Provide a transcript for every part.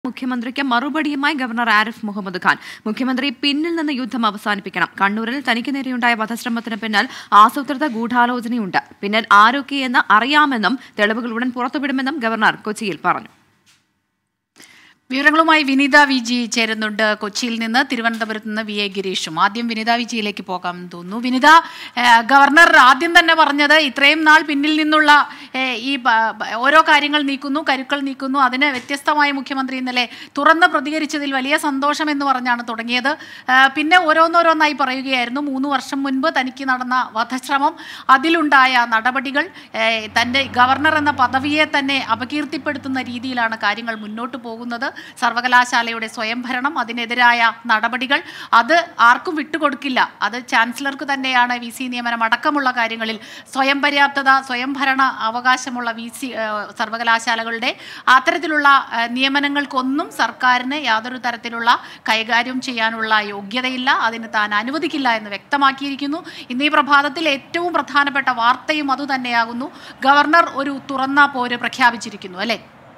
മുഖ്യമന്ത്രിക്ക് മറുപടിയുമായി ഗവർണർ ആരിഫ് മുഹമ്മദ് ഖാൻ മുഖ്യമന്ത്രി പിന്നിൽ നിന്ന് യുദ്ധം അവസാനിപ്പിക്കണം കണ്ണൂരിൽ തനിക്ക് നേരെയുണ്ടായ വധശ്രമത്തിന് പിന്നിൽ ആസൂത്രിത ഗൂഢാലോചനയുണ്ട് പിന്നിൽ ആരൊക്കെയെന്ന് അറിയാമെന്നും തെളിവുകൾ ഉടൻ പുറത്തുവിടുമെന്നും ഗവർണർ കൊച്ചിയിൽ പറഞ്ഞു വിവരങ്ങളുമായി വിനീത വി ജി ചേരുന്നുണ്ട് കൊച്ചിയിൽ നിന്ന് തിരുവനന്തപുരത്ത് നിന്ന് വി എ ഗിരീഷും ആദ്യം വിനിത വി ജിയിലേക്ക് പോകാമെന്ന് തോന്നുന്നു വിനിത ഏഹ്, ഗവർണർ ആദ്യം തന്നെ പറഞ്ഞത് ഇത്രയും നാൾ പിന്നിൽ നിന്നുള്ള ഏഹ്, ഈ ബ- ബ- ഓരോ കാര്യങ്ങൾ നീക്കുന്നു കരുക്കൾ നീക്കുന്നു അതിന് വ്യത്യസ്തമായി മുഖ്യമന്ത്രി ഇന്നലെ തുറന്ന് പ്രതികരിച്ചതിൽ വലിയ സന്തോഷം എന്ന് പറഞ്ഞാണ് തുടങ്ങിയത് ഏഹ്, പിന്നെ ഓരോന്നോരോന്നായി പറയുകയായിരുന്നു മൂന്ന് വർഷം മുൻപ് തനിക്ക് നടന്ന വധശ്രമം അതിലുണ്ടായ നടപടികൾ ഏഹ്, തൻ്റെ ഗവർണർ എന്ന പദവിയെ തന്നെ അപകീർത്തിപ്പെടുത്തുന്ന രീതിയിലാണ് കാര്യങ്ങൾ മുന്നോട്ട് പോകുന്നത് സർവകലാശാലയുടെ സ്വയംഭരണം അതിനെതിരായ നടപടികൾ അത് ആർക്കും വിട്ടുകൊടുക്കില്ല അത് ചാൻസലർക്ക് തന്നെയാണ് വി സി നിയമനം അടക്കമുള്ള കാര്യങ്ങളിൽ സ്വയം പര്യാപ്തത സ്വയംഭരണ അവകാശമുള്ള വി സി സർവകലാശാലകളുടെ അത്തരത്തിലുള്ള ഏഹ്, നിയമനങ്ങൾക്കൊന്നും സർക്കാരിന് യാതൊരു തരത്തിലുള്ള കൈകാര്യം ചെയ്യാനുള്ള യോഗ്യതയില്ല അതിന് താൻ അനുവദിക്കില്ല എന്ന് വ്യക്തമാക്കിയിരിക്കുന്നു ഇന്ന് ഈ പ്രഭാതത്തിൽ ഏറ്റവും പ്രധാനപ്പെട്ട വാർത്തയും അതുതന്നെയാകുന്നു ഗവർണർ ഒരു തുറന്ന പോര് പ്രഖ്യാപിച്ചിരിക്കുന്നു അല്ലേ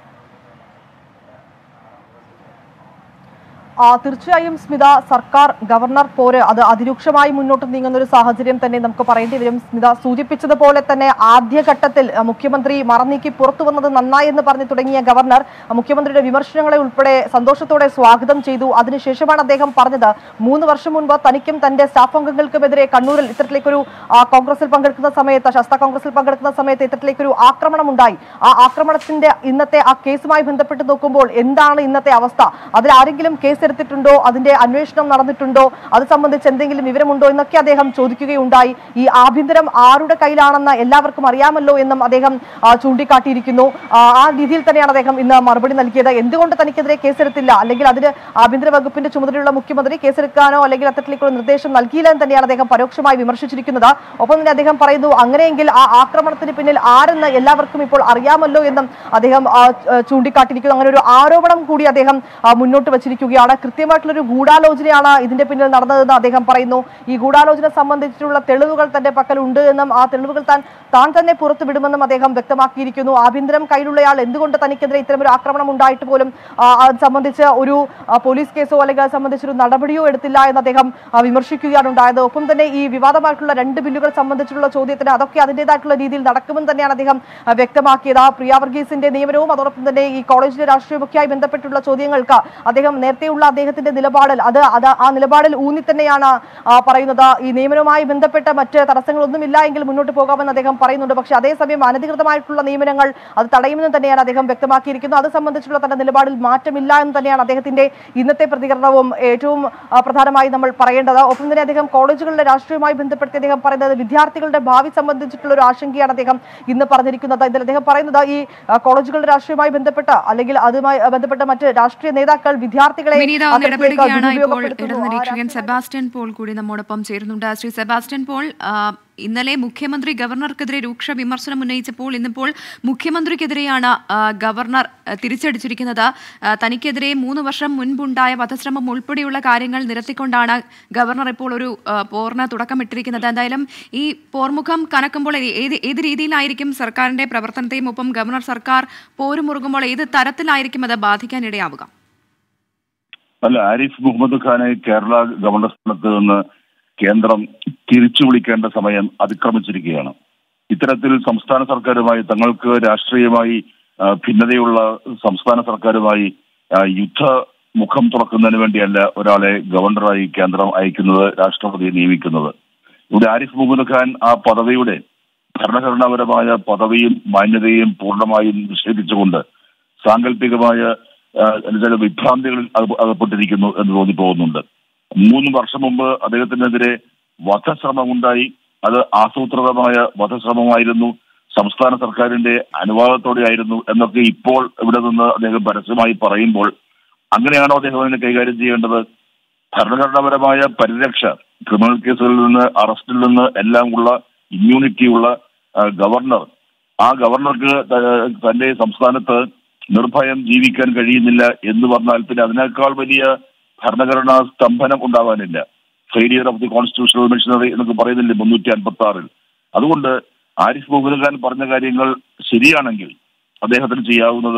ആ, തീർച്ചയായും സ്മിത സർക്കാർ ഗവർണർ പോര് അത് അതിരൂക്ഷമായി മുന്നോട്ട് നീങ്ങുന്ന ഒരു സാഹചര്യം തന്നെ നമുക്ക് പറയേണ്ടി വരും സ്മിത സൂചിപ്പിച്ചതുപോലെ തന്നെ ആദ്യഘട്ടത്തിൽ ആ, മുഖ്യമന്ത്രി മറന്നീക്കി പുറത്തു വന്നത് നന്നായി എന്ന് പറഞ്ഞു തുടങ്ങിയ ഗവർണർ ആ, മുഖ്യമന്ത്രിയുടെ വിമർശനങ്ങളെ ഉൾപ്പെടെ സന്തോഷത്തോടെ സ്വാഗതം ചെയ്തു അതിനുശേഷമാണ് അദ്ദേഹം പറഞ്ഞത് മൂന്ന് വർഷം മുൻപ് തനിക്കും തന്റെ സ്റ്റാഫ് അംഗങ്ങൾക്കുമെതിരെ കണ്ണൂരിൽ ഇത്തരത്തിലേക്കൊരു ആ, കോൺഗ്രസിൽ പങ്കെടുക്കുന്ന സമയത്ത് ശസ്ത്ര കോൺഗ്രസിൽ പങ്കെടുക്കുന്ന സമയത്ത് ഇത്തരത്തിലേക്കൊരു ആക്രമണം ഉണ്ടായി ആ ആക്രമണത്തിന്റെ ഇന്നത്തെ ആ കേസുമായി ബന്ധപ്പെട്ട് നോക്കുമ്പോൾ എന്താണ് ഇന്നത്തെ അവസ്ഥ അതിൽ ആരെങ്കിലും കേസ് എടുത്തിട്ടുണ്ടോ അതിന്റെ അന്വേഷണം നടന്നിട്ടുണ്ടോ അത് സംബന്ധിച്ച് എന്തെങ്കിലും വിവരമുണ്ടോ എന്നൊക്കെ അദ്ദേഹം ചോദിക്കുകയുണ്ടായി ഈ ആഭ്യന്തരം ആരുടെ കയ്യിലാണെന്ന് എല്ലാവർക്കും അറിയാമല്ലോ എന്നും അദ്ദേഹം ആ, ചൂണ്ടിക്കാട്ടിയിരിക്കുന്നു ആ, ആ രീതിയിൽ തന്നെയാണ് അദ്ദേഹം ഇന്ന് മറുപടി നൽകിയത് എന്തുകൊണ്ട് തനിക്കെതിരെ കേസെടുത്തില്ല അല്ലെങ്കിൽ അതിന് ആഭ്യന്തര വകുപ്പിന്റെ ചുമതലയുള്ള മുഖ്യമന്ത്രി കേസെടുക്കാനോ അല്ലെങ്കിൽ അത്തരത്തിലേക്കുള്ള നിർദ്ദേശം നൽകിയില്ല എന്ന് തന്നെയാണ് അദ്ദേഹം പരോക്ഷമായി വിമർശിച്ചിരിക്കുന്നത് ഒപ്പം തന്നെ അദ്ദേഹം പറയുന്നു അങ്ങനെയെങ്കിൽ ആ ആക്രമണത്തിന് പിന്നിൽ ആരെന്ന് എല്ലാവർക്കും ഇപ്പോൾ അറിയാമല്ലോ എന്നും അദ്ദേഹം ആ, ആ, ചൂണ്ടിക്കാട്ടിയിരിക്കുന്നു അങ്ങനെ ഒരു ആരോപണം കൂടി അദ്ദേഹം ആ, മുന്നോട്ട് വച്ചിരിക്കുകയാണ് കൃത്യമായിട്ടുള്ള ഒരു ഗൂഢാലോചനയാണ് ഇതിന്റെ പിന്നിൽ നടന്നതെന്ന് അദ്ദേഹം പറയുന്നു ഈ ഗൂഢാലോചന സംബന്ധിച്ചിട്ടുള്ള തെളിവുകൾ തന്റെ പക്കൽ ഉണ്ട് എന്നും ആ തെളിവുകൾ താൻ താൻ തന്നെ പുറത്തു വിടുമെന്നും അദ്ദേഹം വ്യക്തമാക്കിയിരിക്കുന്നു ആഭ്യന്തരം കയ്യിലുള്ളയാൾ എന്തുകൊണ്ട് തനിക്കെതിരെ ഇത്തരമൊരു ആക്രമണം ഉണ്ടായിട്ട് പോലും ആ, അത് സംബന്ധിച്ച് ഒരു ആ, പോലീസ് കേസോ അല്ലെങ്കിൽ അത് സംബന്ധിച്ചൊരു നടപടിയോ എടുത്തില്ല എന്ന് അദ്ദേഹം ആ, വിമർശിക്കുകയാണ് ഉണ്ടായത് ഒപ്പം തന്നെ ഈ വിവാദമായിട്ടുള്ള രണ്ട് ബില്ലുകൾ സംബന്ധിച്ചുള്ള ചോദ്യത്തിന് അതൊക്കെ അതിൻ്റെതായിട്ടുള്ള രീതിയിൽ നടക്കുമെന്ന് തന്നെയാണ് അദ്ദേഹം ആ, വ്യക്തമാക്കിയത് ആ പ്രിയ വർഗീസിന്റെ നിയമനവും അതോടൊപ്പം തന്നെ ഈ കോളേജിലെ രാഷ്ട്രീയമൊക്കെയായി ബന്ധപ്പെട്ടുള്ള ചോദ്യങ്ങൾക്ക് അദ്ദേഹം നേരത്തെയുള്ള അദ്ദേഹത്തിന്റെ നിലപാടിൽ അത് അത് ആ നിലപാടിൽ ഊന്നി തന്നെയാണ് ആ, പറയുന്നത് ഈ നിയമനവുമായി ബന്ധപ്പെട്ട മറ്റ് തടസ്സങ്ങളൊന്നുമില്ല എങ്കിൽ മുന്നോട്ട് പോകാമെന്ന് അദ്ദേഹം പറയുന്നുണ്ട് പക്ഷേ അതേസമയം അനധികൃതമായിട്ടുള്ള നിയമനങ്ങൾ അത് തടയുമെന്ന് തന്നെയാണ് അദ്ദേഹം വ്യക്തമാക്കിയിരിക്കുന്നത് അത് സംബന്ധിച്ചുള്ള തന്റെ നിലപാടിൽ മാറ്റമില്ല എന്ന് തന്നെയാണ് അദ്ദേഹത്തിന്റെ ഇന്നത്തെ പ്രതികരണവും ഏറ്റവും ആ, പ്രധാനമായി നമ്മൾ പറയേണ്ടത് ഒപ്പം തന്നെ അദ്ദേഹം കോളേജുകളുടെ രാഷ്ട്രീയവുമായി ബന്ധപ്പെടുത്തി അദ്ദേഹം പറയുന്നത് വിദ്യാർത്ഥികളുടെ ഭാവി സംബന്ധിച്ചിട്ടുള്ള ഒരു ആശങ്കയാണ് അദ്ദേഹം ഇന്ന് പറഞ്ഞിരിക്കുന്നത് ഇതിൽ അദ്ദേഹം പറയുന്നത് ഈ ആ, കോളേജുകളുടെ രാഷ്ട്രീയവുമായി ബന്ധപ്പെട്ട് അല്ലെങ്കിൽ അതുമായി ബന്ധപ്പെട്ട മറ്റ് രാഷ്ട്രീയ നേതാക്കൾ വിദ്യാർത്ഥികളെ വിനീത ഒന്ന് അത്തരത്തിലേക്ക് ഇടപെടുകയാണ് ഇപ്പോൾ ദുരുപയോഗപ്പെടുത്തുന്നു. ഇടത് ആ നിരീക്ഷകൻ സെബാസ്റ്റ്യൻ പോൾ കൂടി നമ്മോടൊപ്പം ചേരുന്നുണ്ട് ശ്രീ സെബാസ്റ്റ്യൻ പോൾ ആ, ഇന്നലെ മുഖ്യമന്ത്രി ഗവർണർക്കെതിരെ രൂക്ഷ വിമർശനം ഉന്നയിച്ചപ്പോൾ ഇന്നിപ്പോൾ മുഖ്യമന്ത്രിക്കെതിരെയാണ് ആ, ഗവർണർ ആ, തിരിച്ചടിച്ചിരിക്കുന്നത് ആ, തനിക്കെതിരെ മൂന്ന് വർഷം മുൻപുണ്ടായ വധശ്രമം ഉൾപ്പെടെയുള്ള കാര്യങ്ങൾ നിരത്തിക്കൊണ്ടാണ് ഗവർണർ ഇപ്പോൾ ഒരു ആ, പോറിന് തുടക്കമിട്ടിരിക്കുന്നത് എന്തായാലും ഈ പോർമുഖം കനക്കുമ്പോൾ ഏത് ഏത് രീതിയിലായിരിക്കും സർക്കാരിന്റെ പ്രവർത്തനത്തെയും ഒപ്പം ഗവർണർ സർക്കാർ പോരുമുറുകുമ്പോൾ ഏത് തരത്തിലായിരിക്കും അത് ബാധിക്കാനിടയാവുക അല്ല ആരിഫ് മുഹമ്മദ് ഖാനെ കേരള ഗവർണർ സ്ഥാനത്ത് നിന്ന് കേന്ദ്രം തിരിച്ചു വിളിക്കേണ്ട സമയം അതിക്രമിച്ചിരിക്കുകയാണ് ഇത്തരത്തിൽ സംസ്ഥാന സർക്കാരുമായി തങ്ങൾക്ക് രാഷ്ട്രീയമായി ആ, ഭിന്നതയുള്ള സംസ്ഥാന സർക്കാരുമായി ആ, യുദ്ധ മുഖം തുറക്കുന്നതിന് വേണ്ടിയല്ല ഒരാളെ ഗവർണറായി കേന്ദ്രം അയക്കുന്നത് രാഷ്ട്രപതി നിയമിക്കുന്നത് ഇവിടെ ആരിഫ് മുഹമ്മദ് ഖാൻ ആ പദവിയുടെ ഭരണഘടനാപരമായ പദവിയും മാന്യതയും പൂർണ്ണമായും നിഷേധിച്ചുകൊണ്ട് സാങ്കല്പികമായ ആ, ചില വിഭ്രാന്തികളിൽ അക- അകപ്പെട്ടിരിക്കുന്നു എന്ന് തോന്നിപ്പോകുന്നുണ്ട് മൂന്ന് വർഷം മുമ്പ് അദ്ദേഹത്തിനെതിരെ വധശ്രമം ഉണ്ടായി അത് ആസൂത്രിതമായ വധശ്രമമായിരുന്നു സംസ്ഥാന സർക്കാരിന്റെ അനുവാദത്തോടെയായിരുന്നു എന്നൊക്കെ ഇപ്പോൾ ഇവിടെ നിന്ന് അദ്ദേഹം പരസ്യമായി പറയുമ്പോൾ അങ്ങനെയാണോ അദ്ദേഹം അതിനെ കൈകാര്യം ചെയ്യേണ്ടത് ഭരണഘടനാപരമായ പരിരക്ഷ ക്രിമിനൽ കേസുകളിൽ നിന്ന് അറസ്റ്റിൽ നിന്ന് എല്ലാം ഉള്ള ഇമ്മ്യൂണിറ്റി ഉള്ള ആ, ഗവർണർ ആ ഗവർണർക്ക് ത- തന്റെ സംസ്ഥാനത്ത് നിർഭയം ജീവിക്കാൻ കഴിയുന്നില്ല എന്ന് പറഞ്ഞാൽ പിന്നെ അതിനേക്കാൾ വലിയ ഭരണഘടനാ സ്തംഭനം ഉണ്ടാവാനില്ല failure of the constitutional machinery എന്നൊക്കെ പറയുന്നില്ലേ മുന്നൂറ്റി അൻപത്തി ആറിൽ അതുകൊണ്ട് ആരിഫ് മുഹമ്മദ് ഖാൻ പറഞ്ഞ കാര്യങ്ങൾ ശരിയാണെങ്കിൽ അദ്ദേഹത്തിന് ചെയ്യാവുന്നത്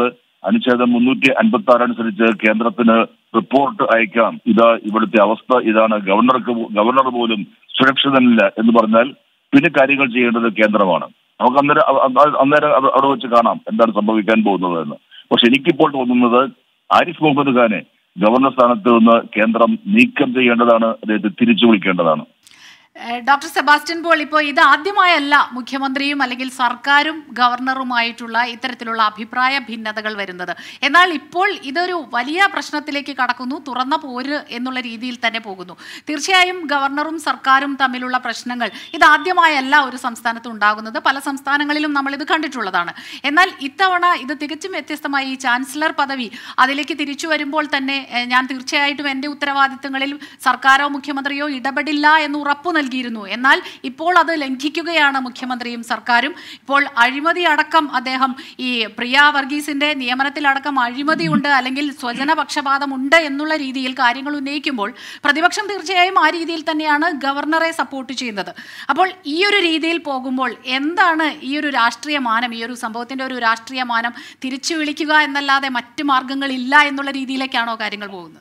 അനുച്ഛേദം മുന്നൂറ്റി അൻപത്തി ആറ് അനുസരിച്ച് കേന്ദ്രത്തിന് റിപ്പോർട്ട് അയക്കാം ഇതാ ഇവിടുത്തെ അവസ്ഥ ഇതാണ് ഗവർണർക്ക് പോ- ഗവർണർ പോലും സുരക്ഷിതനില്ല എന്ന് പറഞ്ഞാൽ പിന്നെ കാര്യങ്ങൾ ചെയ്യേണ്ടത് കേന്ദ്രമാണ് നമുക്ക് അന്നേരം അ- അ- അന്നേരം അത് അവിടെ വെച്ച് കാണാം എന്താണ് സംഭവിക്കാൻ പോകുന്നത് എന്ന് പക്ഷെ എനിക്കിപ്പോൾ തോന്നുന്നത് ആരിഫ് മുഹമ്മദ് ഖാനെ ഗവർണർ സ്ഥാനത്ത് നിന്ന് കേന്ദ്രം നീക്കം ചെയ്യേണ്ടതാണ് അദ്ദേഹത്തെ തിരിച്ചു വിളിക്കേണ്ടതാണ് ഏഹ് ഡോക്ടർ സെബാസ്റ്റ്യൻ പോൾ ഇപ്പോൾ ഇത് ആദ്യമായല്ല മുഖ്യമന്ത്രിയും അല്ലെങ്കിൽ സർക്കാരും ഗവർണറുമായിട്ടുള്ള ഇത്തരത്തിലുള്ള അഭിപ്രായ ഭിന്നതകൾ വരുന്നത് എന്നാൽ ഇപ്പോൾ ഇതൊരു വലിയ പ്രശ്നത്തിലേക്ക് കടക്കുന്നു തുറന്ന പോര് എന്നുള്ള രീതിയിൽ തന്നെ പോകുന്നു തീർച്ചയായും ഗവർണറും സർക്കാരും തമ്മിലുള്ള പ്രശ്നങ്ങൾ ഇതാദ്യമായല്ല ഒരു സംസ്ഥാനത്ത് ഉണ്ടാകുന്നത് പല സംസ്ഥാനങ്ങളിലും നമ്മൾ ഇത് കണ്ടിട്ടുള്ളതാണ് എന്നാൽ ഇത്തവണ ഇത് തികച്ചും വ്യത്യസ്തമായി ഈ ചാൻസലർ പദവി അതിലേക്ക് തിരിച്ചു വരുമ്പോൾ തന്നെ ഏഹ്, ഞാൻ തീർച്ചയായിട്ടും എൻ്റെ ഉത്തരവാദിത്തങ്ങളിൽ സർക്കാരോ മുഖ്യമന്ത്രിയോ ഇടപെടില്ല എന്ന് ഉറപ്പു നൽകിയിരുന്നു എന്നാൽ ഇപ്പോൾ അത് ലംഘിക്കുകയാണ് മുഖ്യമന്ത്രിയും സർക്കാരും ഇപ്പോൾ അഴിമതി അടക്കം അദ്ദേഹം ഈ പ്രിയ വർഗീസിന്റെ നിയമനത്തിലടക്കം അഴിമതിയുണ്ട് അല്ലെങ്കിൽ സ്വജന പക്ഷപാതമുണ്ട് എന്നുള്ള രീതിയിൽ കാര്യങ്ങൾ ഉന്നയിക്കുമ്പോൾ പ്രതിപക്ഷം തീർച്ചയായും ആ രീതിയിൽ തന്നെയാണ് ഗവർണറെ സപ്പോർട്ട് ചെയ്യുന്നത് അപ്പോൾ ഈ ഒരു രീതിയിൽ പോകുമ്പോൾ എന്താണ് ഈ ഒരു രാഷ്ട്രീയ മാനം ഈ ഒരു സംഭവത്തിന്റെ ഒരു രാഷ്ട്രീയ മാനം തിരിച്ചു വിളിക്കുക എന്നല്ലാതെ മറ്റു മാർഗങ്ങളില്ല എന്നുള്ള രീതിയിലേക്കാണോ കാര്യങ്ങൾ പോകുന്നത്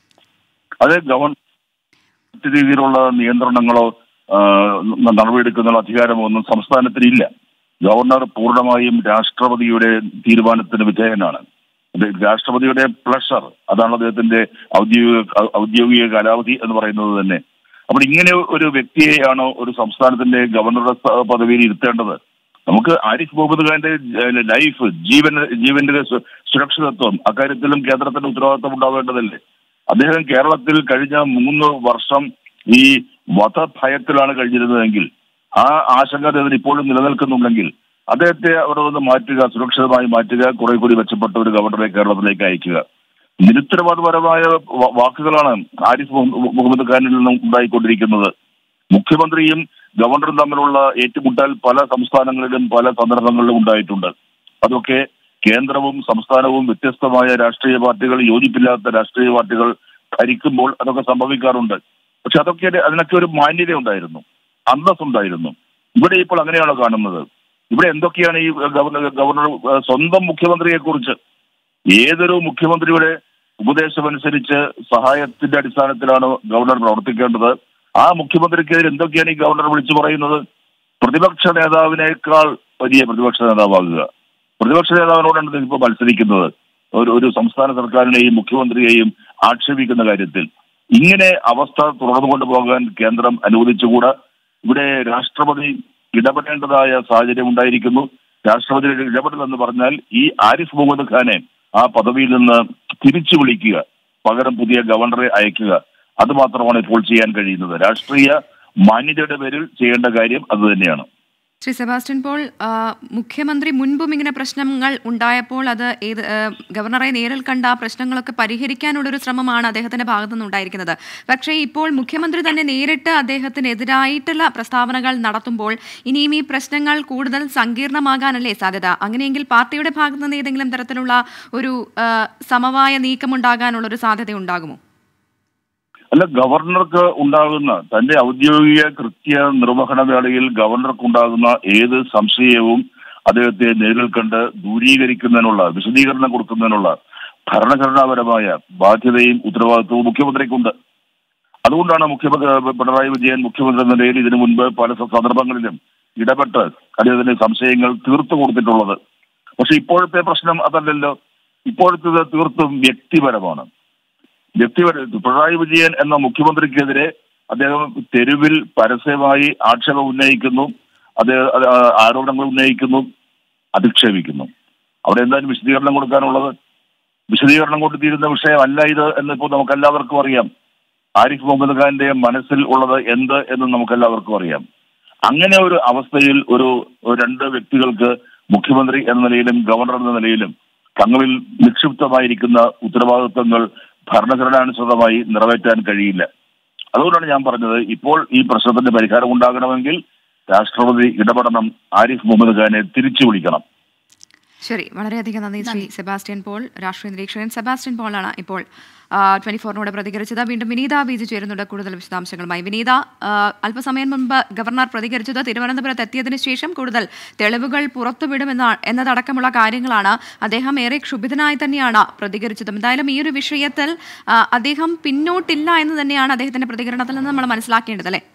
അത് ഗവൺമെന്റ് മറ്റു രീതിയിലുള്ള നിയന്ത്രണങ്ങളോ ആ, നടപടിയെടുക്കുന്ന അധികാരമോ ഒന്നും സംസ്ഥാനത്തിനില്ല ഗവർണർ പൂർണ്ണമായും രാഷ്ട്രപതിയുടെ തീരുമാനത്തിന് വിധേയനാണ് അത് രാഷ്ട്രപതിയുടെ പ്ലഷർ അതാണ് അദ്ദേഹത്തിന്റെ ഔദ്യോഗിക ഔദ്യോഗിക കാലാവധി എന്ന് പറയുന്നത് തന്നെ അപ്പോൾ ഇങ്ങനെ ഒരു വ്യക്തിയെയാണോ ഒരു സംസ്ഥാനത്തിന്റെ ഗവർണറുടെ സ്ഥാ- പദവിയിൽ ഇരുത്തേണ്ടത് നമുക്ക് ആരിഫ് മുഹമ്മദ് ഖാന്റെ ഏഹ്, ലൈഫ് ജീവൻ ജീവന്റെ സു- സുരക്ഷിതത്വം അക്കാര്യത്തിലും കേന്ദ്രത്തിന്റെ ഉത്തരവാദിത്വം ഉണ്ടാവേണ്ടതല്ലേ അദ്ദേഹം കേരളത്തിൽ കഴിഞ്ഞ മൂന്ന് വർഷം ഈ വധഭയത്തിലാണ് കഴിഞ്ഞിരുന്നതെങ്കിൽ ആ ആശങ്ക അദ്ദേഹത്തിന് ഇപ്പോഴും നിലനിൽക്കുന്നുണ്ടെങ്കിൽ അദ്ദേഹത്തെ അവിടെ നിന്ന് മാറ്റുക സുരക്ഷിതമായി മാറ്റുക കുറെ കൂടി മെച്ചപ്പെട്ട ഒരു ഗവർണറെ കേരളത്തിലേക്ക് അയക്കുക നിരുത്തരവാദപരമായ വ- വാക്കുകളാണ് ആരിഫ് മുഹ- മുഹമ്മദ് ഖാനിൽ നിന്നും ഉണ്ടായിക്കൊണ്ടിരിക്കുന്നത് മുഖ്യമന്ത്രിയും ഗവർണറും തമ്മിലുള്ള ഏറ്റുമുട്ടൽ പല സംസ്ഥാനങ്ങളിലും പല സന്ദർഭങ്ങളിലും ഉണ്ടായിട്ടുണ്ട് അതൊക്കെ കേന്ദ്രവും സംസ്ഥാനവും വ്യത്യസ്തമായ രാഷ്ട്രീയ പാർട്ടികൾ യോജിപ്പില്ലാത്ത രാഷ്ട്രീയ പാർട്ടികൾ ഭരിക്കുമ്പോൾ അതൊക്കെ സംഭവിക്കാറുണ്ട് പക്ഷെ അതൊക്കെ അതിനൊക്കെ ഒരു മാന്യത ഉണ്ടായിരുന്നു അന്തസ് ഉണ്ടായിരുന്നു ഇവിടെ ഇപ്പോൾ അങ്ങനെയാണോ കാണുന്നത് ഇവിടെ എന്തൊക്കെയാണ് ഈ ഗവർണർ ഗവർണർ ഏഹ്, സ്വന്തം മുഖ്യമന്ത്രിയെ കുറിച്ച് ഏതൊരു മുഖ്യമന്ത്രിയുടെ ഉപദേശമനുസരിച്ച് സഹായത്തിന്റെ അടിസ്ഥാനത്തിലാണ് ഗവർണർ പ്രവർത്തിക്കേണ്ടത് ആ മുഖ്യമന്ത്രിക്കെതിരെ എന്തൊക്കെയാണ് ഈ ഗവർണർ വിളിച്ചു പറയുന്നത് പ്രതിപക്ഷ നേതാവിനേക്കാൾ വലിയ പ്രതിപക്ഷ നേതാവാകുക പ്രതിപക്ഷ നേതാവിനോടാണ് അദ്ദേഹം ഇപ്പോൾ മത്സരിക്കുന്നത് ഒരു ഒരു സംസ്ഥാന സർക്കാരിനെയും മുഖ്യമന്ത്രിയെയും ആക്ഷേപിക്കുന്ന കാര്യത്തിൽ ഇങ്ങനെ അവസ്ഥ തുടർന്നു കൊണ്ടുപോകാൻ കേന്ദ്രം അനുവദിച്ചുകൂടാ ഇവിടെ രാഷ്ട്രപതി ഇടപെടേണ്ടതായ സാഹചര്യം ഉണ്ടായിരിക്കുന്നു രാഷ്ട്രപതിയുടെ ഇടപെടൽ എന്ന് പറഞ്ഞാൽ ഈ ആരിഫ് മുഹമ്മദ് ഖാനെ ആ പദവിയിൽ നിന്ന് തിരിച്ചു വിളിക്കുക പകരം പുതിയ ഗവർണറെ അയക്കുക അത് മാത്രമാണ് ഇപ്പോൾ ചെയ്യാൻ കഴിയുന്നത് രാഷ്ട്രീയ മാന്യതയുടെ പേരിൽ ചെയ്യേണ്ട കാര്യം അത് തന്നെയാണ് ശ്രീ സെബാസ്റ്റ്യൻ പോൾ ആ, മുഖ്യമന്ത്രി മുൻപും ഇങ്ങനെ പ്രശ്നങ്ങൾ ഉണ്ടായപ്പോൾ അത് ഏത് ആ, ഗവർണറെ നേരിൽ കണ്ട ആ പ്രശ്നങ്ങളൊക്കെ പരിഹരിക്കാനുള്ളൊരു ശ്രമമാണ് അദ്ദേഹത്തിന്റെ ഭാഗത്തു നിന്നുണ്ടായിരിക്കുന്നത് പക്ഷേ ഇപ്പോൾ മുഖ്യമന്ത്രി തന്നെ നേരിട്ട് അദ്ദേഹത്തിനെതിരായിട്ടുള്ള പ്രസ്താവനകൾ നടത്തുമ്പോൾ ഇനിയും ഈ പ്രശ്നങ്ങൾ കൂടുതൽ സങ്കീർണമാകാനല്ലേ സാധ്യത അങ്ങനെയെങ്കിൽ പാർട്ടിയുടെ ഭാഗത്തു നിന്ന് ഏതെങ്കിലും തരത്തിലുള്ള ഒരു ആ, സമവായ നീക്കമുണ്ടാകാനുള്ള ഒരു സാധ്യത ഉണ്ടാകുമോ അല്ല ഗവർണർക്ക് ഉണ്ടാകുന്ന തന്റെ ഔദ്യോഗിക കൃത്യ നിർവഹണ വേളയിൽ ഗവർണർക്കുണ്ടാകുന്ന ഏത് സംശയവും അദ്ദേഹത്തെ നേരിൽ കണ്ട് ദൂരീകരിക്കുന്നതിനുള്ള വിശദീകരണം കൊടുക്കുന്നതിനുള്ള ഭരണഘടനാപരമായ ബാധ്യതയും ഉത്തരവാദിത്വവും മുഖ്യമന്ത്രിക്കുണ്ട് അതുകൊണ്ടാണ് മുഖ്യമന്ത്രി പിണറായി വിജയൻ മുഖ്യമന്ത്രി എന്ന നിലയിൽ ഇതിനു മുൻപ് പല സ- സന്ദർഭങ്ങളിലും ഇടപെട്ട് അദ്ദേഹത്തിന്റെ സംശയങ്ങൾ തീർത്തു കൊടുത്തിട്ടുള്ളത് പക്ഷെ ഇപ്പോഴത്തെ പ്രശ്നം അതല്ലല്ലോ ഇപ്പോഴത്തേത് തീർത്തും വ്യക്തിപരമാണ് വ്യക്തിപര പിണറായി വിജയൻ എന്ന മുഖ്യമന്ത്രിക്കെതിരെ അദ്ദേഹം തെരുവിൽ പരസ്യമായി ആക്ഷേപം ഉന്നയിക്കുന്നു അദ്ദേഹം അത് ആ- ആരോപണങ്ങൾ ഉന്നയിക്കുന്നു അധിക്ഷേപിക്കുന്നു അവിടെ എന്തായാലും വിശദീകരണം കൊടുക്കാനുള്ളത് വിശദീകരണം കൊണ്ട് തീരുന്ന വിഷയമല്ല ഇത് എന്നിപ്പോൾ നമുക്ക് എല്ലാവർക്കും അറിയാം ആരിഫ് മുഹമ്മദ് ഖാന്റെ മനസ്സിൽ ഉള്ളത് എന്ത് എന്ന് നമുക്ക് എല്ലാവർക്കും അറിയാം അങ്ങനെ ഒരു അവസ്ഥയിൽ ഒരു ഒരു രണ്ട് വ്യക്തികൾക്ക് മുഖ്യമന്ത്രി എന്ന നിലയിലും ഗവർണർ എന്ന നിലയിലും തങ്ങളിൽ നിക്ഷിപ്തമായിരിക്കുന്ന ഉത്തരവാദിത്വങ്ങൾ ഭരണഘടനാനുസൃതമായി നിറവേറ്റാൻ കഴിയില്ല അതുകൊണ്ടാണ് ഞാൻ പറഞ്ഞത് ഇപ്പോൾ ഈ പ്രശ്നത്തിന്റെ പരിഹാരം ഉണ്ടാകണമെങ്കിൽ രാഷ്ട്രപതി ഇടപെടണം ആരിഫ് മുഹമ്മദ് ഖാനെ തിരിച്ചു വിളിക്കണം ശരി വളരെയധികം നന്ദി ശ്രീ സെബാസ്റ്റ്യൻ പോൾ രാഷ്ട്രീയ നിരീക്ഷകൻ സെബാസ്റ്റ്യൻ പോളാണ് ഇപ്പോൾ ട്വന്റി ഫോറിനോട് പ്രതികരിച്ചത് വീണ്ടും വിനീത ബീജ് ചേരുന്നുണ്ട് കൂടുതൽ വിശദാംശങ്ങളുമായി വിനീത ആ, അല്പസമയം മുൻപ് ഗവർണർ പ്രതികരിച്ചത് തിരുവനന്തപുരത്ത് എത്തിയതിനു ശേഷം കൂടുതൽ തെളിവുകൾ പുറത്തുവിടുമെന്ന എന്നതടക്കമുള്ള കാര്യങ്ങളാണ് അദ്ദേഹം ഏറെ ക്ഷുഭിതനായി തന്നെയാണ് പ്രതികരിച്ചത് എന്തായാലും ഈ ഒരു വിഷയത്തിൽ ആ, അദ്ദേഹം പിന്നോട്ടില്ല എന്ന് തന്നെയാണ് അദ്ദേഹത്തിന്റെ പ്രതികരണത്തിൽ നിന്ന് നമ്മൾ മനസ്സിലാക്കേണ്ടത് അല്ലേ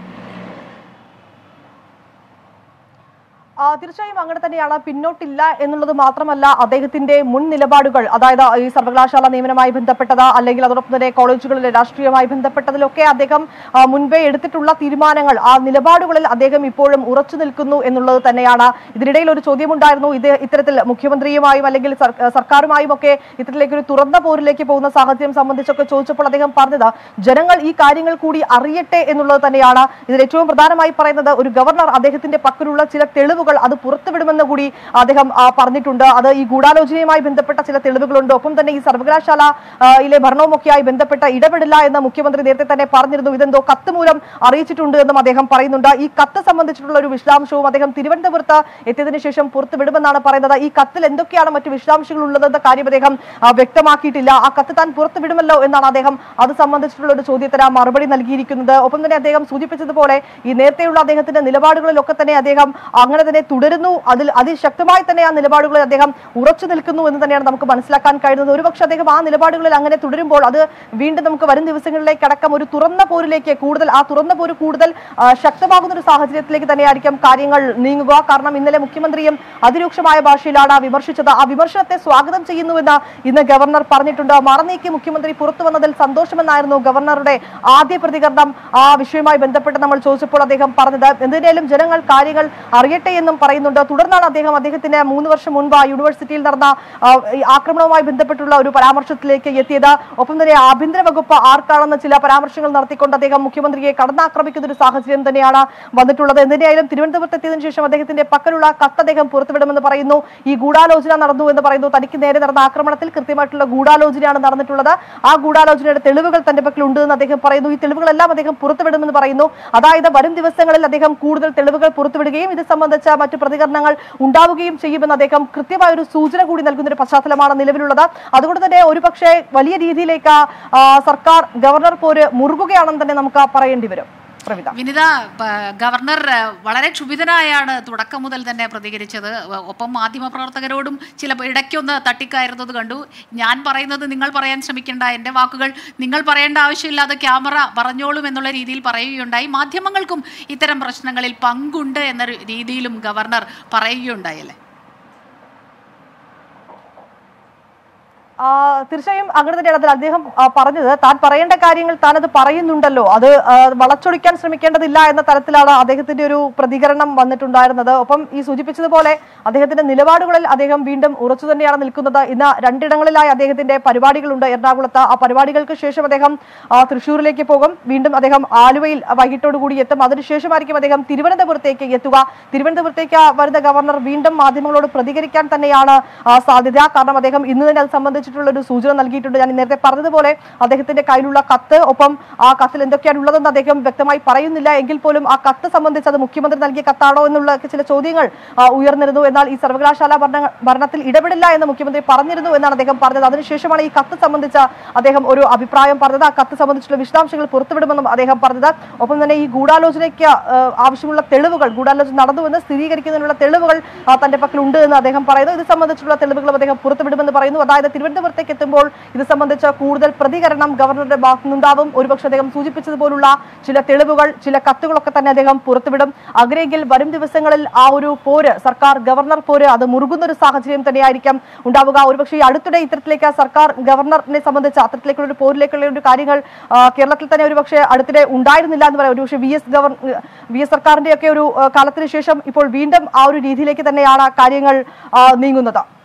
ആ, തീർച്ചയായും അങ്ങനെ തന്നെയാണ് പിന്നോട്ടില്ല എന്നുള്ളത് മാത്രമല്ല അദ്ദേഹത്തിന്റെ മുൻ നിലപാടുകൾ അതായത് ഈ സർവകലാശാല നിയമനവുമായി ബന്ധപ്പെട്ടത് അല്ലെങ്കിൽ അതോടൊപ്പം തന്നെ കോളേജുകളിലെ രാഷ്ട്രീയവുമായി ബന്ധപ്പെട്ടതിലൊക്കെ അദ്ദേഹം ആ, മുൻപേ എടുത്തിട്ടുള്ള തീരുമാനങ്ങൾ ആ നിലപാടുകളിൽ അദ്ദേഹം ഇപ്പോഴും ഉറച്ചു നിൽക്കുന്നു എന്നുള്ളത് തന്നെയാണ് ഇതിനിടയിൽ ഒരു ചോദ്യമുണ്ടായിരുന്നു ഇത് ഇത്തരത്തിൽ മുഖ്യമന്ത്രിയുമായും അല്ലെങ്കിൽ സർ- സർക്കാരുമായും ഒക്കെ ഇത്തരത്തിലേക്ക് ഒരു തുറന്ന പോരിലേക്ക് പോകുന്ന സാഹചര്യം സംബന്ധിച്ചൊക്കെ ചോദിച്ചപ്പോൾ അദ്ദേഹം പറഞ്ഞത് ജനങ്ങൾ ഈ കാര്യങ്ങൾ കൂടി അറിയട്ടെ എന്നുള്ളത് തന്നെയാണ് ഇതിൽ ഏറ്റവും പ്രധാനമായി പറയുന്നത് ഒരു ഗവർണർ അദ്ദേഹത്തിന്റെ പക്കലുള്ള ചില തെളിവുകൾ അത് പുറത്തുവിടുമെന്ന് കൂടി അദ്ദേഹം ആ, പറഞ്ഞിട്ടുണ്ട് അത് ഈ ഗൂഢാലോചനയുമായി ബന്ധപ്പെട്ട ചില തെളിവുകളുണ്ട് ഒപ്പം തന്നെ ഈ സർവകലാശാല ആ, യിലെ ഭരണവുമൊക്കെയായി ബന്ധപ്പെട്ട ഇടപെടില്ല എന്ന് മുഖ്യമന്ത്രി നേരത്തെ തന്നെ പറഞ്ഞിരുന്നു ഇതെന്തോ കത്ത് മൂലം അറിയിച്ചിട്ടുണ്ട് എന്നും അദ്ദേഹം പറയുന്നുണ്ട് ഈ കത്ത് സംബന്ധിച്ചിട്ടുള്ള ഒരു വിശദാംശവും അദ്ദേഹം തിരുവനന്തപുരത്ത് എത്തിയതിനു ശേഷം പുറത്തുവിടുമെന്നാണ് പറയുന്നത് ഈ കത്തിൽ എന്തൊക്കെയാണ് മറ്റു വിശദാംശങ്ങൾ ഉള്ളതെന്ന കാര്യം അദ്ദേഹം ആ, വ്യക്തമാക്കിയിട്ടില്ല ആ കത്ത് താൻ പുറത്തുവിടുമല്ലോ എന്നാണ് അദ്ദേഹം അത് സംബന്ധിച്ചിട്ടുള്ള ഒരു ചോദ്യത്തിന് മറുപടി നൽകിയിരിക്കുന്നത് ഒപ്പം തന്നെ അദ്ദേഹം സൂചിപ്പിച്ചതുപോലെ ഈ നേരത്തെയുള്ള അദ്ദേഹത്തിന്റെ നിലപാടുകളിലൊക്കെ തന്നെ അദ്ദേഹം അങ്ങനെ തന്നെ തുടരുന്നു അതിൽ അതിശക്തമായി തന്നെ ആ നിലപാടുകളിൽ അദ്ദേഹം ഉറച്ചു നിൽക്കുന്നു എന്ന് തന്നെയാണ് നമുക്ക് മനസ്സിലാക്കാൻ കഴിയുന്നത് ഒരുപക്ഷെ അദ്ദേഹം ആ നിലപാടുകളിൽ അങ്ങനെ തുടരുമ്പോൾ അത് വീണ്ടും നമുക്ക് വരും ദിവസങ്ങളിലേക്ക് അടക്കം ഒരു തുറന്ന പോരിലേക്ക് കൂടുതൽ ആ തുറന്ന പോര് കൂടുതൽ ആ, ശക്തമാകുന്ന ഒരു സാഹചര്യത്തിലേക്ക് തന്നെയായിരിക്കും കാര്യങ്ങൾ നീങ്ങുക കാരണം ഇന്നലെ മുഖ്യമന്ത്രിയും അതിരൂക്ഷമായ ഭാഷയിലാണ് വിമർശിച്ചത് ആ വിമർശനത്തെ സ്വാഗതം ചെയ്യുന്നുവെന്ന് ഇന്ന് ഗവർണർ പറഞ്ഞിട്ടുണ്ട് മറനീക്കി മുഖ്യമന്ത്രി പുറത്തു വന്നതിൽ സന്തോഷമെന്നായിരുന്നു ഗവർണറുടെ ആദ്യ പ്രതികരണം ആ വിഷയവുമായി ബന്ധപ്പെട്ട് നമ്മൾ ചോദിച്ചപ്പോൾ അദ്ദേഹം പറഞ്ഞത് എന്തിനേലും ജനങ്ങൾ കാര്യങ്ങൾ അറിയട്ടെ എന്നും പറയുന്നുണ്ട് തുടർന്നാണ് അദ്ദേഹം അദ്ദേഹത്തിന് മൂന്ന് വർഷം മുൻപ് ആ യൂണിവേഴ്സിറ്റിയിൽ നടന്ന ആ, ഈ ആക്രമണവുമായി ബന്ധപ്പെട്ടുള്ള ഒരു പരാമർശത്തിലേക്ക് എത്തിയത് ഒപ്പം തന്നെ ആഭ്യന്തര വകുപ്പ് ആർക്കാണെന്ന് ചില പരാമർശങ്ങൾ നടത്തിക്കൊണ്ട് അദ്ദേഹം മുഖ്യമന്ത്രിയെ കടന്നാക്രമിക്കുന്ന ഒരു സാഹചര്യം തന്നെയാണ് വന്നിട്ടുള്ളത് എന്തിനായാലും തിരുവനന്തപുരത്ത് എത്തിയതിനു ശേഷം അദ്ദേഹത്തിന്റെ പക്കലുള്ള കത്ത് അദ്ദേഹം പുറത്തുവിടുമെന്ന് പറയുന്നു ഈ ഗൂഢാലോചന നടന്നു എന്ന് പറയുന്നു തനിക്ക് നേരെ നടന്ന ആക്രമണത്തിൽ കൃത്യമായിട്ടുള്ള ഗൂഢാലോചനയാണ് നടന്നിട്ടുള്ളത് ആ ഗൂഢാലോചനയുടെ തെളിവുകൾ തന്റെ പക്കൽ ഉണ്ട് എന്ന് അദ്ദേഹം പറയുന്നു ഈ തെളിവുകളെല്ലാം അദ്ദേഹം പുറത്തുവിടുമെന്ന് പറയുന്നു അതായത് വരും ദിവസങ്ങളിൽ അദ്ദേഹം കൂടുതൽ തെളിവുകൾ പുറത്തുവിടുകയും ഇത് സംബന്ധിച്ച മറ്റു പ്രതികരണങ്ങൾ ഉണ്ടാവുകയും ചെയ്യുമെന്ന് അദ്ദേഹം കൃത്യമായ ഒരു സൂചന കൂടി നൽകുന്ന ഒരു പശ്ചാത്തലമാണ് നിലവിലുള്ളത് അതുകൊണ്ട് തന്നെ ഒരുപക്ഷെ വലിയ രീതിയിലേക്ക് ആ, സർക്കാർ ഗവർണർ പോര് മുറുകുകയാണെന്ന് തന്നെ നമുക്ക് പറയേണ്ടി വരും പ്രവിത വിനിത പ- ഗവർണർ ഏഹ്, വളരെ ക്ഷുഭിതനായാണ് തുടക്കം മുതൽ തന്നെ പ്രതികരിച്ചത് വ- ഒപ്പം മാധ്യമപ്രവർത്തകരോടും ചില ഇടയ്ക്കൊന്ന് തട്ടിക്കയറുന്നത് കണ്ടു ഞാൻ പറയുന്നത് നിങ്ങൾ പറയാൻ ശ്രമിക്കേണ്ട എൻ്റെ വാക്കുകൾ നിങ്ങൾ പറയേണ്ട ആവശ്യമില്ലാതെ ക്യാമറ പറഞ്ഞോളും എന്നുള്ള രീതിയിൽ പറയുകയുണ്ടായി മാധ്യമങ്ങൾക്കും ഇത്തരം പ്രശ്നങ്ങളിൽ പങ്കുണ്ട് എന്ന ഒരു രീതിയിലും ഗവർണർ പറയുകയുണ്ടായി അല്ലേ ആ, തീർച്ചയായും അങ്ങനെ തന്നെയാണ് അതിൽ അദ്ദേഹം ആ, പറഞ്ഞത് താൻ പറയേണ്ട കാര്യങ്ങൾ താൻ അത് പറയുന്നുണ്ടല്ലോ അത് ആ, വളച്ചൊടിക്കാൻ ശ്രമിക്കേണ്ടതില്ല എന്ന തരത്തിലാണ് അദ്ദേഹത്തിന്റെ ഒരു പ്രതികരണം വന്നിട്ടുണ്ടായിരുന്നത് ഒപ്പം ഈ സൂചിപ്പിച്ചതുപോലെ അദ്ദേഹത്തിന്റെ നിലപാടുകളിൽ അദ്ദേഹം വീണ്ടും ഉറച്ചു തന്നെയാണ് നിൽക്കുന്നത് ഇന്ന് രണ്ടിടങ്ങളിലായി അദ്ദേഹത്തിന്റെ പരിപാടികളുണ്ട് എറണാകുളത്ത് ആ പരിപാടികൾക്ക് ശേഷം അദ്ദേഹം ആ, തൃശ്ശൂരിലേക്ക് പോകും വീണ്ടും അദ്ദേഹം ആലുവയിൽ വൈകിട്ടോടു കൂടി എത്തും അതിനുശേഷമായിരിക്കും അദ്ദേഹം തിരുവനന്തപുരത്തേക്ക് എത്തുക തിരുവനന്തപുരത്തേക്ക് വരുന്ന ഗവർണർ വീണ്ടും മാധ്യമങ്ങളോട് പ്രതികരിക്കാൻ തന്നെയാണ് ആ, സാധ്യത കാരണം അദ്ദേഹം ഇന്ന് തന്നെ അത് സംബന്ധിച്ചിട്ടുള്ള ഒരു സൂചന നൽകിയിട്ടുണ്ട് ഞാൻ നേരത്തെ പറഞ്ഞതുപോലെ അദ്ദേഹത്തിന്റെ കയ്യിലുള്ള കത്ത് ഒപ്പം ആ കത്തിൽ എന്തൊക്കെയാണ് ഉള്ളതെന്ന് അദ്ദേഹം വ്യക്തമായി പറയുന്നില്ല എങ്കിൽ പോലും ആ കത്ത് സംബന്ധിച്ച് അത് മുഖ്യമന്ത്രി നൽകിയ കത്താണോ എന്നുള്ള ചില ചോദ്യങ്ങൾ ആ, ഉയർന്നിരുന്നു എന്നാൽ ഈ സർവകലാശാല ഭരണ ഭരണത്തിൽ ഇടപെടില്ല എന്ന് മുഖ്യമന്ത്രി പറഞ്ഞിരുന്നു എന്നാണ് അദ്ദേഹം പറഞ്ഞത് അതിനുശേഷമാണ് ഈ കത്ത് സംബന്ധിച്ച അദ്ദേഹം ഒരു അഭിപ്രായം പറഞ്ഞത് ആ കത്ത് സംബന്ധിച്ചുള്ള വിശദാംശങ്ങൾ പുറത്തുവിടുമെന്നും അദ്ദേഹം പറഞ്ഞത് ഒപ്പം തന്നെ ഈ ഗൂഢാലോചനയ്ക്ക് ആ, ആവശ്യമുള്ള തെളിവുകൾ ഗൂഢാലോചന നടന്നുവെന്ന് സ്ഥിരീകരിക്കുന്നതിനുള്ള തെളിവുകൾ ആ, തന്റെ പക്കലുണ്ട് എന്ന് അദ്ദേഹം പറയുന്നു ഇത് സംബന്ധിച്ചുള്ള തെളിവുകളും അദ്ദേഹം പുറത്തുവിടുമെന്ന് പറയുന്നു അതായത് തിരുവനന്തപുരത്തേക്ക് എത്തുമ്പോൾ ഇത് സംബന്ധിച്ച കൂടുതൽ പ്രതികരണം ഗവർണറുടെ ഭാഗത്തു നിന്നുണ്ടാവും ഒരുപക്ഷെ അദ്ദേഹം സൂചിപ്പിച്ചതുപോലുള്ള ചില തെളിവുകൾ ചില കത്തുകളൊക്കെ തന്നെ അദ്ദേഹം പുറത്തുവിടും അങ്ങനെയെങ്കിൽ വരും ദിവസങ്ങളിൽ ആ ഒരു പോര് സർക്കാർ ഗവർണർ പോര് അത് മുറുകുന്ന ഒരു സാഹചര്യം തന്നെയായിരിക്കും ഉണ്ടാവുക ഒരുപക്ഷെ ഈ അടുത്തിടെ ഇത്തരത്തിലേക്ക് സർക്കാർ ഗവർണറിനെ സംബന്ധിച്ച് അത്തരത്തിലേക്കുള്ള ഒരു പോരിലേക്കുള്ള ഒരു കാര്യങ്ങൾ ആ, കേരളത്തിൽ തന്നെ ഒരുപക്ഷെ അടുത്തിടെ ഉണ്ടായിരുന്നില്ല എന്ന് പറയാം ഒരുപക്ഷെ വി എസ് ഗവർ വി എസ് സർക്കാരിന്റെ ഒക്കെ ഒരു ആ, കാലത്തിന് ശേഷം ഇപ്പോൾ വീണ്ടും ആ ഒരു രീതിയിലേക്ക് തന്നെയാണ് കാര്യങ്ങൾ ആ, നീങ്ങുന്നത്